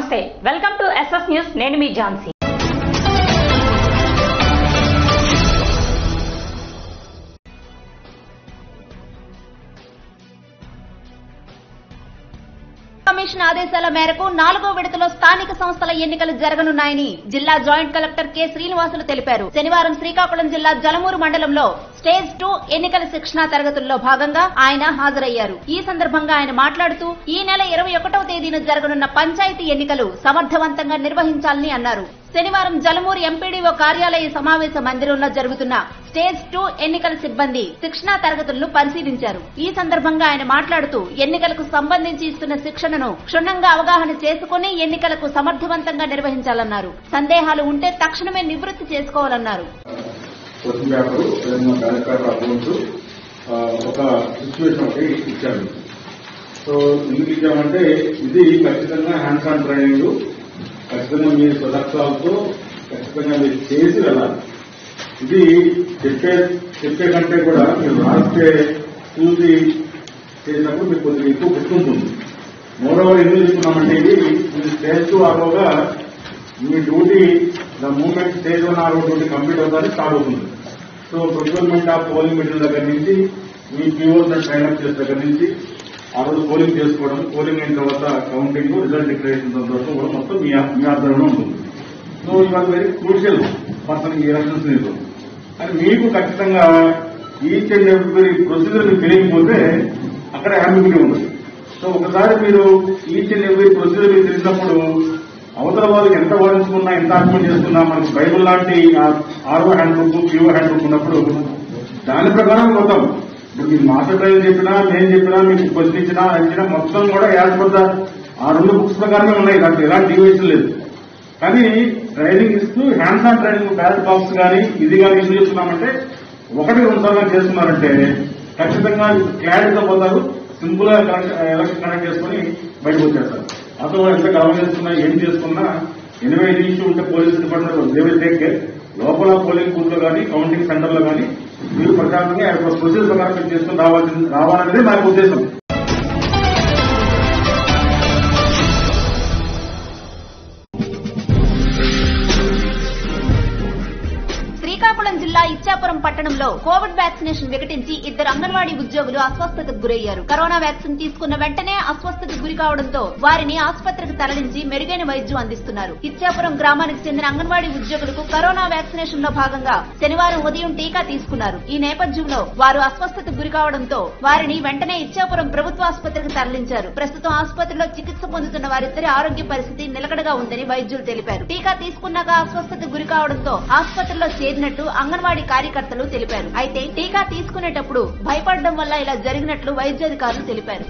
నమస్తే welcome to SS news నేను మీ Jhansi commission ఆదేశాల మేరకు నాలుగో విడతలో స్థానిక సంస్థల ఎన్నికలు జరగనున్నాయని జిల్లా జాయింట్ కలెక్టర్ కె శ్రీనివాసులు తెలిపారు శనివారం శ్రీకాకుళం జిల్లా జలమూరు మండలంలో స్టేజ్ టూ ఎన్నికల శిక్షణా తరగతుల్లో భాగంగా ఆయన హాజరయ్యారు ఈ సందర్భంగా ఆయన మాట్లాడుతూ ఈ నెల ఇరవై ఒకటవ తేదీన జరగనున్న పంచాయతీ ఎన్నికలు సమర్థవంతంగా నిర్వహించాలని అన్నారు శనివారం జలమూరు ఎంపీడీఓ కార్యాలయ సమావేశ మందిరంలో జరుగుతున్న స్టేజ్ టూ ఎన్నికల సిబ్బంది శిక్షణా తరగతులను పరిశీలించారు ఈ సందర్భంగా ఆయన మాట్లాడుతూ ఎన్నికలకు సంబంధించి ఇస్తున్న శిక్షణను క్షుణ్ణంగా అవగాహన చేసుకుని ఎన్నికలకు సమర్థవంతంగా నిర్వహించాలన్నారు సందేహాలు ఉంటే తక్షణమే నివృత్తి చేసుకోవాలన్నారు క్వశ్చన్ పేపర్ ఏదైనా బ్యాలెట్ పేపర్ అకౌంట్స్ ఒక సిచ్యువేషన్ ఒకటి ఇచ్చారు సో ఎందుకు ఇచ్చామంటే ఇది ఖచ్చితంగా హ్యాండ్స్ ఆన్ ట్రైనింగ్ ఖచ్చితంగా మీ సదక్షాలతో ఖచ్చితంగా మీరు చేసి వెళ్ళాలి ఇది చెప్పే చెప్పే కంటే కూడా మీరు రాస్తే చూసి చేసినప్పుడు మీకు కొద్దిగా ఎక్కువ గుర్తుంటుంది మోరవర్ ఎందుకు చెప్తున్నామంటే ఇది ఇది స్టేజ్ టు ఆరోగా మీ duty the moment stage one ARO duty complete అవుతానే స్టార్ట్ అవుతుంది so procurement of polling meeting దగ్గర నుంచి మీ పీఓస్ ట్రైన్ అప్ చేసే దగ్గర నుంచి ఆ రోజు పోలింగ్ చేసుకోవడం పోలింగ్ అయిన తర్వాత కౌంటింగ్ రిజల్ట్ డిక్లరేషన్ వరకు కూడా మొత్తం మీ మీ ఆధ్వర్యంలో ఉంటుంది సో ఇవాళ వెరీ క్రూషియల్ పర్సన్ ఈ ఎలక్షన్స్ నీకు అని మీకు ఖచ్చితంగా ఈచ్ అండ్ ఎవ్రీ ప్రొసీజర్ మీకు తెలియకపోతే అక్కడ అంబిగ్యూటీ ఉంటుంది సో ఒకసారి మీరు ఈచ్ అండ్ ఎవ్రీ ప్రొసీజర్ మీకు తెలిసినప్పుడు అవతల వాళ్ళకి ఎంత వాదించుకున్నా ఎంత ఆర్గ్యుమెంట్ చేసుకున్నా మనకి బైబుల్ లాంటి ARO handbook pure handbook ఉన్నప్పుడు దాని ప్రకారం మొత్తం ఇప్పుడు మీరు మాస్టర్ డ్రైవర్ చెప్పినా నేను చెప్పినా మీకు క్వశ్చన్ ఇచ్చినా ఇచ్చినా మొత్తం కూడా యాజ్ పర్ ఆ రెండు బుక్స్ ప్రకారమే ఉన్నాయి దాంట్లో ఎలాంటి డివియేషన్ లేదు కానీ ట్రైనింగ్ ఇస్తూ hands on training ballot box కానీ ఇది కానీ ఎందుకు చేస్తున్నామంటే ఒకటి రెండు సార్లు చేస్తున్నారంటే ఖచ్చితంగా క్లారిటీతో పోతారు సింపుల్ గా ఎలక్షన్ కనెక్ట్ చేసుకుని బయటకు వచ్చేస్తారు అసలు ఎంత కవర్ చేసుకున్నా ఏం చేసుకున్నా ఎనభై ఐదు ఇష్యూ ఉంటే police department they will take care లోపల పోలింగ్ బూత్ లో కానీ కౌంటింగ్ సెంటర్ లో కానీ మీరు ప్రశాంతంగా ప్రొసీజర్ ప్రకారం మీరు చేసుకుని రావాల్సింది రావాలనేది నా యొక్క ఉద్దేశం శ్రీకాకుళం జిల్లా ఇచ్చాపురం పట్టణంలో కోవిడ్ వ్యాక్సినేషన్ వికటించి ఇద్దరు అంగన్వాడీ ఉద్యోగులు అస్వస్థతకు గురయ్యారు కరోనా వ్యాక్సిన్ తీసుకున్న వెంటనే అస్వస్థతకు గురి కావడంతో వారిని ఆసుపత్రికి తరలించి మెరుగైన వైద్యం అందిస్తున్నారు ఇచ్చాపురం గ్రామానికి చెందిన అంగన్వాడీ ఉద్యోగులకు కరోనా వ్యాక్సినేషన్ లో భాగంగా శనివారం ఉదయం టీకా తీసుకున్నారు ఈ నేపథ్యంలో వారు అస్వస్థతకు గురి కావడంతో వారిని వెంటనే ఇచ్చాపురం ప్రభుత్వ ఆసుపత్రికి తరలించారు ప్రస్తుతం ఆసుపత్రిలో చికిత్స పొందుతున్న వారిద్దరి ఆరోగ్య పరిస్థితి నిలకడగా ఉందని వైద్యులు తెలిపారు టీకా తీసుకున్నాక అస్వస్థతకు గురి కావడంతో ఆసుపత్రిలో చేరినట్టు అంగన్వాడీ కార్యకర్తలు తెలిపారు అయితే టీకా తీసుకునేటప్పుడు భయపడడం వల్ల ఇలా జరిగినట్లు వైద్యాధికారులు తెలిపారు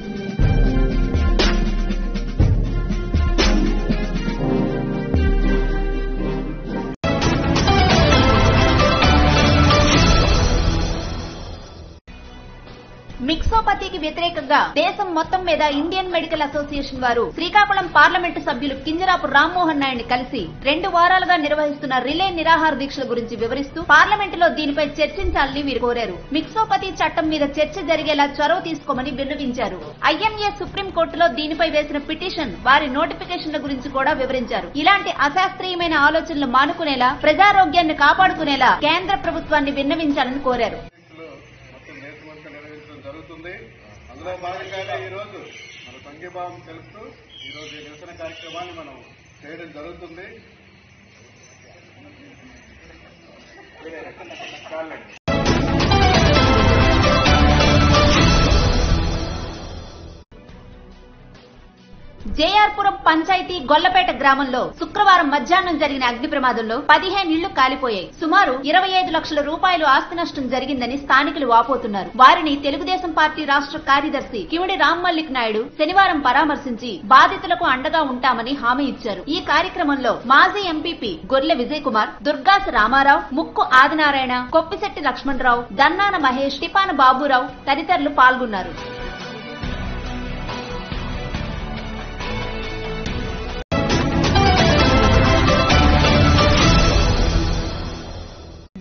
మిక్సోపతికి వ్యతిరేకంగా దేశం మొత్తం మీద ఇండియన్ మెడికల్ అసోసియేషన్ వారు శ్రీకాకుళం పార్లమెంటు సభ్యులు కింజరాపు రామ్మోహన్ నాయుడిని కలిసి రెండు వారాలుగా నిర్వహిస్తున్న రిలే నిరాహార దీక్షల గురించి వివరిస్తూ పార్లమెంటులో దీనిపై చర్చించాలని వీరు కోరారు మిక్సోపతి చట్టం మీద చర్చ జరిగేలా చొరవ తీసుకోమని విన్నవించారు ఐఎంఏ సుప్రీంకోర్టులో దీనిపై వేసిన పిటిషన్ వారి నోటిఫికేషన్ల గురించి కూడా వివరించారు ఇలాంటి అశాస్త్రీయమైన ఆలోచనలు మానుకునేలా ప్రజారోగ్యాన్ని కాపాడుకునేలా కేంద్ర ప్రభుత్వాన్ని విన్నవించాలని కోరారు లో మొత్తం దేశమంతా నిర్వహించడం జరుగుతుంది అందులో భాగంగానే ఈ రోజు మన సంఘీభావం తెలుపుతూ ఈ రోజు ఈ నిరసన కార్యక్రమాన్ని మనం చేయడం జరుగుతుంది జేఆర్పురం పంచాయతీ గొల్లపేట గ్రామంలో శుక్రవారం మధ్యాహ్నం జరిగిన అగ్ని ప్రమాదంలో పదిహేను ఇళ్లు కాలిపోయాయి సుమారు ఇరవై ఐదు లక్షల రూపాయలు ఆస్తి నష్టం జరిగిందని స్థానికులు వాపోతున్నారు వారిని తెలుగుదేశం పార్టీ రాష్ట్ర కార్యదర్శి కిమిడి రామ్మల్లిక్ నాయుడు శనివారం పరామర్శించి బాధితులకు అండగా ఉంటామని హామీ ఇచ్చారు ఈ కార్యక్రమంలో మాజీ ఎంపీపీ గొర్లె విజయ్ కుమార్ దుర్గాస్ రామారావు ముక్కు ఆదినారాయణ కొప్పిశెట్టి లక్ష్మణరావు దన్నాన మహేష్ టిపాన బాబురావు తదితరులు పాల్గొన్నారు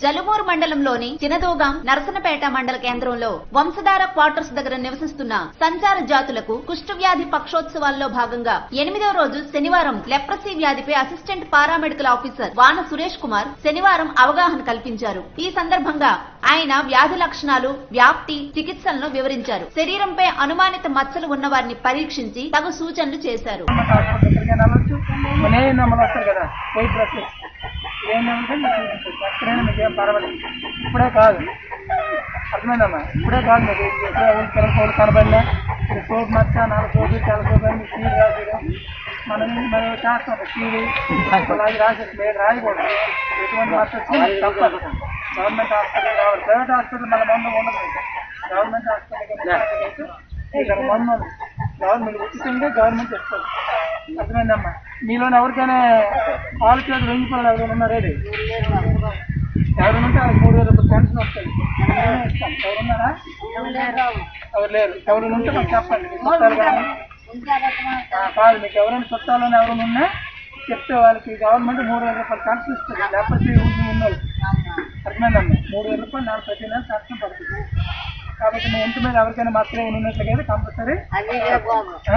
జలుమూరు మండలంలోని చినదోగాం నరసనపేట మండల కేంద్రంలో వంశధార క్వార్టర్స్ దగ్గర నివసిస్తున్న సంచార జాతులకు కుష్ఠవ్యాధి పక్షోత్సవాల్లో భాగంగా ఎనిమిదవ రోజు శనివారం లెప్రసీ వ్యాధిపై అసిస్టెంట్ పారామెడికల్ ఆఫీసర్ వాన సురేష్ కుమార్ శనివారం అవగాహన కల్పించారు ఈ సందర్భంగా ఆయన వ్యాధి లక్షణాలు వ్యాప్తి చికిత్సలను వివరించారు శరీరంపై అనుమానిత మచ్చలు ఉన్న వారిని పరీక్షించి తగు సూచనలు చేశారు ఎక్కడికైనా వెళ్ళొచ్చు మన ఏ నమ్మలు వస్తారు కదా వైట్ డ్రెస్ ఏం నమ్మితే మీకు చూపించచ్చు ఎక్కడైనా మీకు ఏం పర్వాలేదు ఇప్పుడే కాదు అర్థమైందమ్మా ఇప్పుడే కాదు మీకు ఎప్పుడే ఊళ్ళు పిల్లలు కనబడినా ఇది సోపు మచ్చ నాలుగు సోపు తెల్ల సోపు అని సీడ్ రాసేయడం మనం మనం చేస్తాం సీడి అలాగే రాసేసి మీరు రాయకూడదు ఎటువంటి మచ్చ వచ్చినా తప్పదు గవర్నమెంట్ హాస్పిటల్ రావాలి ప్రైవేట్ హాస్పిటల్ మన మందు ఉండదు మీకు. గవర్నమెంట్ హాస్పిటల్కి ఇక్కడ మందు ఉంది. గవర్నమెంట్ ఉచితంగా గవర్నమెంట్ ఇస్తుంది అర్థమైందమ్మా మీలోనే ఎవరికైనా పాలు చేతులు వెంగిపోవాలి ఎవరైనా ఉన్నారేది ఎవరైనా ఉంటే వాళ్ళకి మూడు వేల రూపాయలు పెన్షన్ వస్తుంది మేమే ఇస్తాం ఎవరున్నారా ఎవరు లేరు ఎవరైనా ఉంటే మాకు చెప్పండి మీ చుట్టాలు కానీ ఆ, కాదు మీకు ఎవరైనా చుట్టాలని ఎవరైనా ఉన్నా చెప్తే వాళ్ళకి గవర్నమెంట్ మూడు వేల రూపాయలు పెన్షన్ ఇస్తుంది లేకపోతే ఉన్న వాళ్ళు అర్థమైందమ్మా మూడు వేల రూపాయలు నాకు ప్రతి నెల పెన్షన్ పడుతుంది కాబట్టి మీ ఇంటి మీద ఎవరికైనా మచ్చలు ఏమైనా ఉన్నట్లయితే కంపల్సరీ ఆ?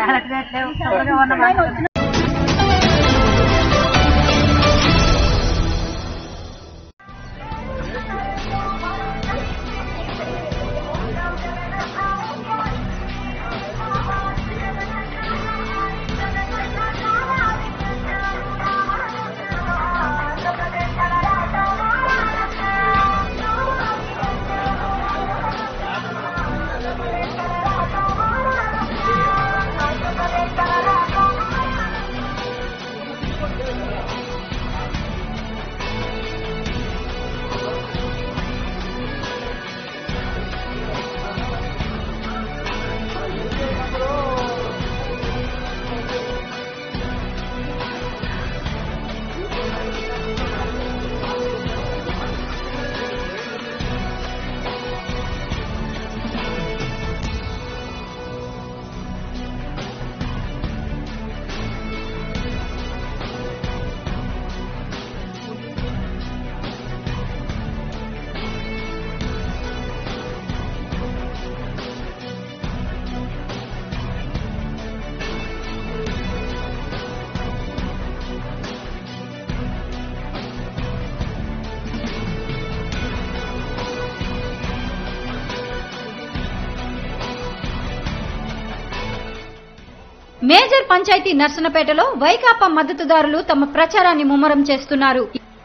మేజర్ పంచాయతీ నర్సనపేటలో వైకాపా మద్దతుదారులు తమ ప్రచారాన్ని ముమ్మరం చేస్తున్నారు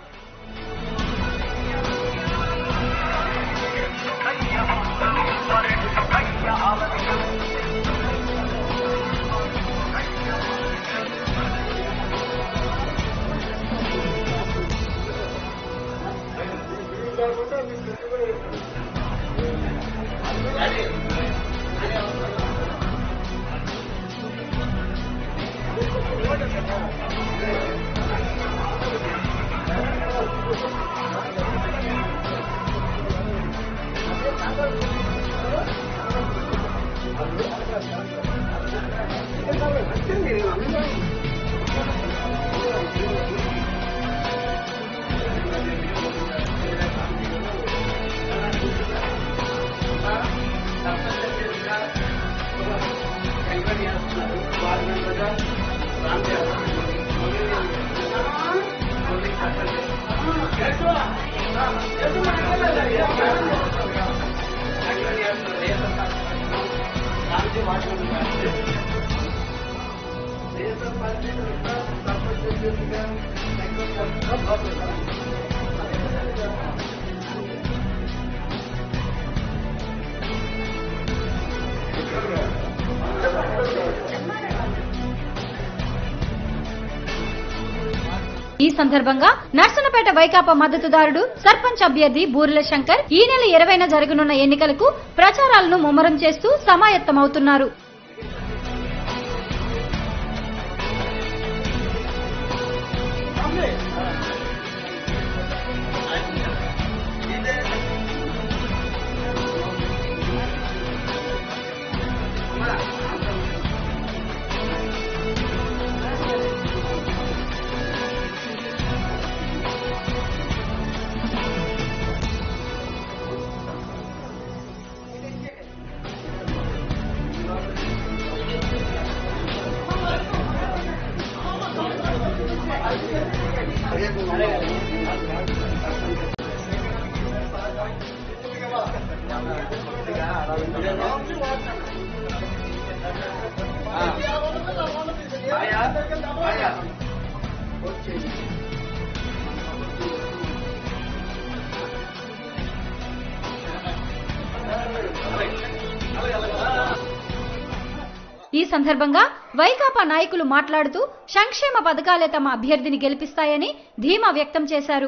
ఈ సందర్భంగా నర్సనపేట వైకాపా మద్దతుదారుడు సర్పంచ్ అభ్యర్థి బూరెల శంకర్ ఈ నెల ఇరవైన జరగనున్న ఎన్నికలకు ప్రచారాలను ముమ్మరం చేస్తూ సమాయత్తమవుతున్నారు ఈ సందర్భంగా వైకాపా నాయకులు మాట్లాడుతూ సంక్షేమ పథకాలే తమ అభ్యర్థిని గెలిపిస్తాయని ధీమా వ్యక్తం చేశారు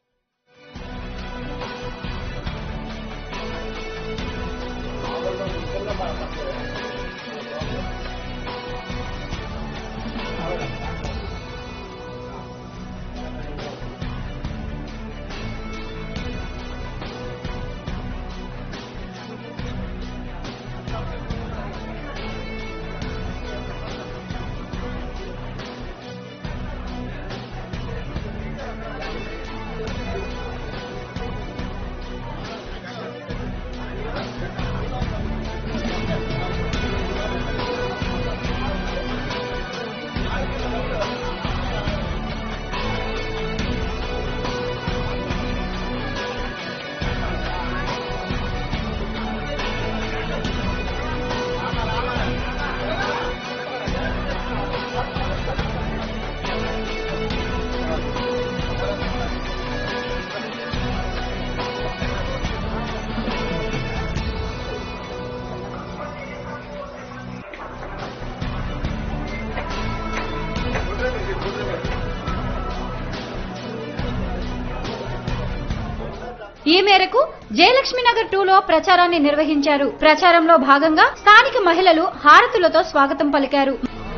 ఈ మేరకు జయలక్ష్మీనగర్ టూలో ప్రచారాన్ని నిర్వహించారు ప్రచారంలో భాగంగా స్థానిక మహిళలు హారతులతో స్వాగతం పలికారు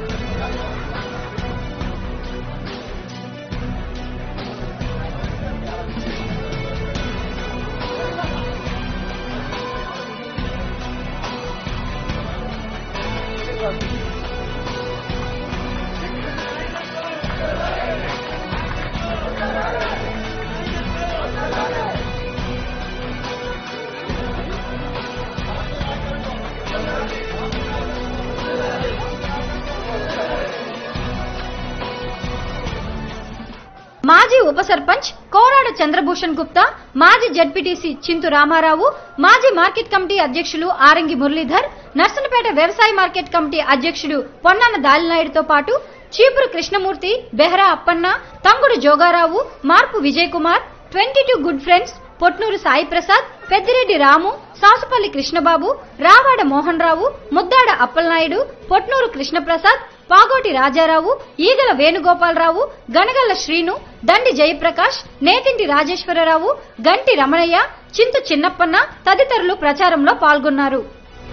మాజీ ఉప సర్పంచ్ కోరాడ చంద్రభూషణ్ గుప్తా మాజీ జడ్పీటీసీ చింతు రామారావు మాజీ మార్కెట్ కమిటీ అధ్యక్షులు ఆరంగి మురళీధర్ నర్సనపేట వ్యవసాయ మార్కెట్ కమిటీ అధ్యక్షుడు పొన్నాన దాలినాయుడుతో పాటు చీపురు Krishnamurthy Behera Appanna Tangudu Jogarao Marpu Vijay Kumar twenty two good friends Potnuru Sai Prasad Peddireddy Ramu Sasupalli Krishnababu Ravada Mohan Rao Muddada Appalanaidu Potnuru Krishnaprasad Pagoti Rajarao Eegala Venugopalarao గనగల్ల Srinu దండి జయప్రకాష్ నేతింటి రాజేశ్వరరావు గంటి రమణయ్య చింతు చిన్నప్పన్న తదితరులు ప్రచారంలో పాల్గొన్నారు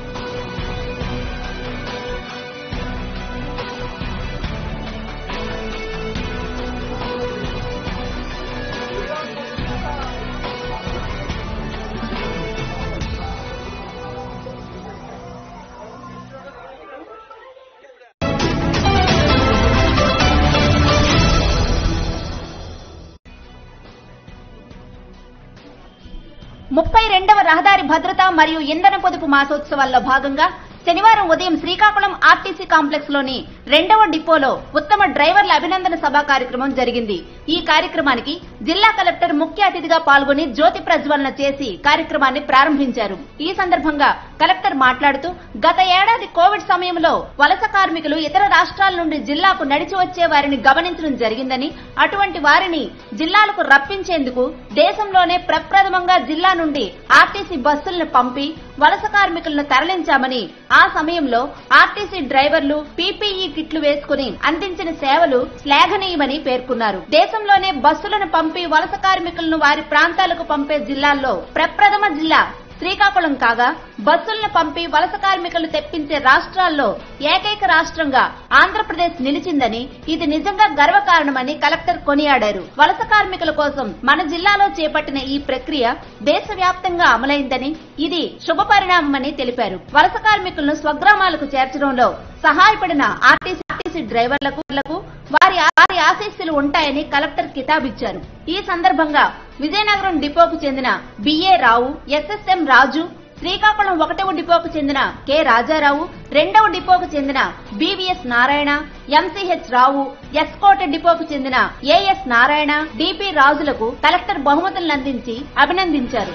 ముప్పై రెండవ రహదారి భద్రత మరియు ఇంధన పొదుపు మాసోత్సవాల్లో భాగంగా శనివారం ఉదయం శ్రీకాకుళం ఆర్టీసీ కాంప్లెక్స్ లోని రెండవ డిపోలో ఉత్తమ డ్రైవర్ల అభినందన సభ కార్యక్రమం జరిగింది ఈ కార్యక్రమానికి జిల్లా కలెక్టర్ ముఖ్య అతిథిగా పాల్గొని జ్యోతి ప్రజ్వలన చేసి కార్యక్రమాన్ని ప్రారంభించారు ఈ సందర్భంగా కలెక్టర్ మాట్లాడుతూ గత ఏడాది కోవిడ్ సమయంలో వలస కార్మికులు ఇతర రాష్ట్రాల నుండి జిల్లాకు నడిచి వచ్చే వారిని గమనించడం జరిగిందని అటువంటి వారిని జిల్లాలకు రప్పించేందుకు దేశంలోనే ప్రప్రథమంగా జిల్లా నుండి ఆర్టీసీ బస్సులను పంపి వలస కార్మికులను తరలించామని ఆ సమయంలో ఆర్టీసీ డ్రైవర్లు పీపీఈ కిట్లు వేసుకుని అందించిన సేవలు శ్లాఘనీయమని పేర్కొన్నారు దేశంలోనే బస్సులను పంపి వలస కార్మికులను వారి ప్రాంతాలకు పంపే జిల్లాల్లో ప్రప్రథమ జిల్లా శ్రీకాకుళం కాగా బస్సులను పంపి వలస కార్మికులు తెప్పించే రాష్ట్రాల్లో ఏకైక రాష్ట్రంగా ఆంధ్రప్రదేశ్ నిలిచిందని ఇది నిజంగా గర్వకారణమని కలెక్టర్ కొనియాడారు వలస కార్మికుల కోసం మన జిల్లాలో చేపట్టిన ఈ ప్రక్రియ దేశవ్యాప్తంగా అమలైందని ఇది శుభ పరిణామమని తెలిపారు వలస కార్మికులను స్వగ్రామాలకు చేర్చడంలో సహాయపడిన ఆర్టీసీ ఆర్టీసీ డ్రైవర్లకు వారి వారి ఆశీస్సులు ఉంటాయని కలెక్టర్ కితాబిచ్చారు ఈ సందర్భంగా విజయనగరం డిపోకు చెందిన బిఏ రావు ఎస్ఎస్ఎం రాజు శ్రీకాకుళం ఒకటవ డిపోకు చెందిన కె రాజారావు రెండవ డిపోకు చెందిన బివిఎస్ నారాయణ ఎంసీహెచ్ రావు ఎస్కోట డిపోకు చెందిన ఏఎస్ నారాయణ డిపి రాజులకు కలెక్టర్ బహుమతులను అందించి అభినందించారు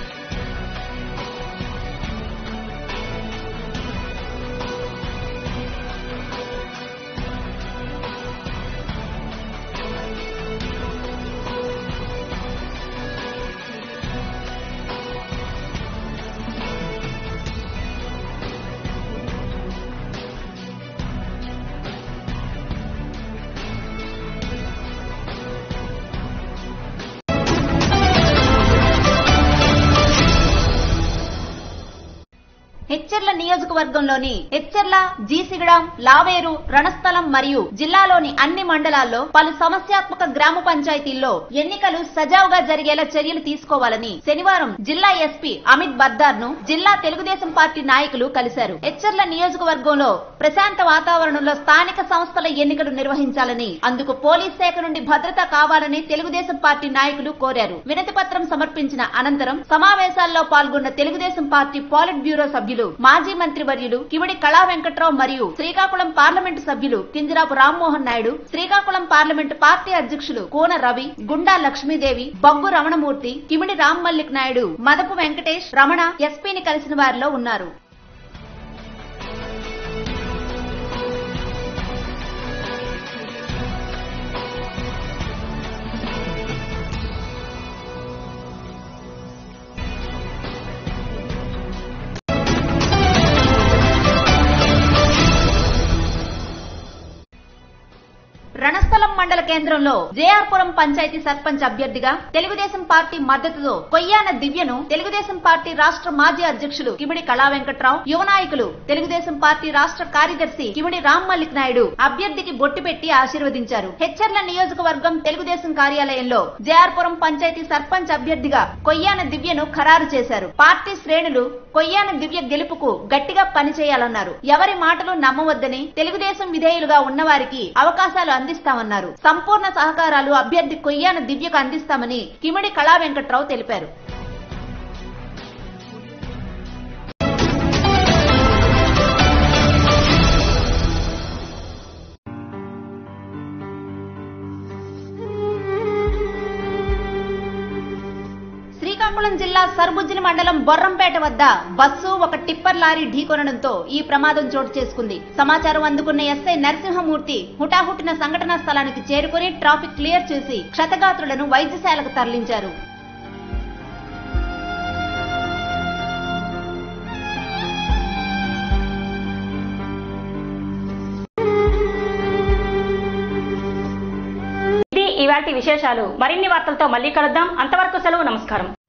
హెచ్చర్ల నియోజకవర్గంలోని హెచ్చర్ల జీసిగడాం లావేరు రణస్థలం మరియు జిల్లాలోని అన్ని మండలాల్లో పలు సమస్యాత్మక గ్రామ పంచాయతీల్లో ఎన్నికలు సజావుగా జరిగేలా చర్యలు తీసుకోవాలని శనివారం జిల్లా ఎస్పీ అమిత్ బర్దార్ ను జిల్లా తెలుగుదేశం పార్టీ నాయకులు కలిశారు హెచ్చర్ల నియోజకవర్గంలో ప్రశాంత వాతావరణంలో స్థానిక సంస్థల ఎన్నికలు నిర్వహించాలని అందుకు పోలీస్ శాఖ నుండి భద్రత కావాలని తెలుగుదేశం పార్టీ నాయకులు కోరారు వినతి పత్రం సమర్పించిన అనంతరం సమావేశాల్లో పాల్గొన్న తెలుగుదేశం పార్టీ పాలిట్ బ్యూరో సభ్యులు మాజీ మంత్రి వర్యులు కిమిడి కళా వెంకట్రావు మరియు శ్రీకాకుళం పార్లమెంటు సభ్యులు కింజరాపు రామ్మోహన్ నాయుడు శ్రీకాకుళం పార్లమెంటు పార్టీ అధ్యక్షులు కోన రవి గుండా లక్ష్మీదేవి బొగ్గు రమణమూర్తి కిమిడి రామ్ మల్లిక్ నాయుడు మదపు వెంకటేష్ రమణ ఎస్పీని కలిసిన వారిలో ఉన్నారు రణస్థలం మండల కేంద్రంలో జేఆర్పురం పంచాయతీ సర్పంచ్ అభ్యర్థిగా తెలుగుదేశం పార్టీ మద్దతుతో కొయ్యాన దివ్యను తెలుగుదేశం పార్టీ రాష్ట్ర మాజీ అధ్యక్షులు కిమిడి కళా వెంకట్రావు యువ నాయకులు తెలుగుదేశం పార్టీ రాష్ట్ర కార్యదర్శి కిమిడి రామ్ మల్లిక్ నాయుడు అభ్యర్థికి బొట్టు పెట్టి ఆశీర్వదించారు హెచ్చర్ల నియోజకవర్గం తెలుగుదేశం కార్యాలయంలో జేఆర్పురం పంచాయతీ సర్పంచ్ అభ్యర్థిగా కొయ్యాన దివ్యను ఖరారు చేశారు పార్టీ శ్రేణులు కొయ్యాన దివ్య గెలుపుకు గట్టిగా పనిచేయాలన్నారు ఎవరి మాటలు నమ్మవద్దని తెలుగుదేశం విధేయులుగా ఉన్నవారికి అవకాశాలు అందిస్తామన్నారు సంపూర్ణ సహకారాలు అభ్యర్థి కొయ్యాన దివ్యకు అందిస్తామని కిమిడి కళా వెంకట్రావు తెలిపారు శ్రీకాకుళం జిల్లా సర్బుజ్జిలి మండలం బొర్రంపేట వద్ద బస్సు ఒక టిప్పర్ లారీ ఢీకొనడంతో ఈ ప్రమాదం చోటు చేసుకుంది సమాచారం అందుకున్న ఎస్ఐ నరసింహమూర్తి హుటాహుటిన సంఘటనా స్థలానికి చేరుకుని ట్రాఫిక్ క్లియర్ చేసి క్షతగాత్రులను వైద్యశాలకు తరలించారు ఇది ఇవాటి విశేషాలు మరిన్ని వార్తలతో మళ్ళీ కలుద్దాం అంతవరకు సెలవు నమస్కారం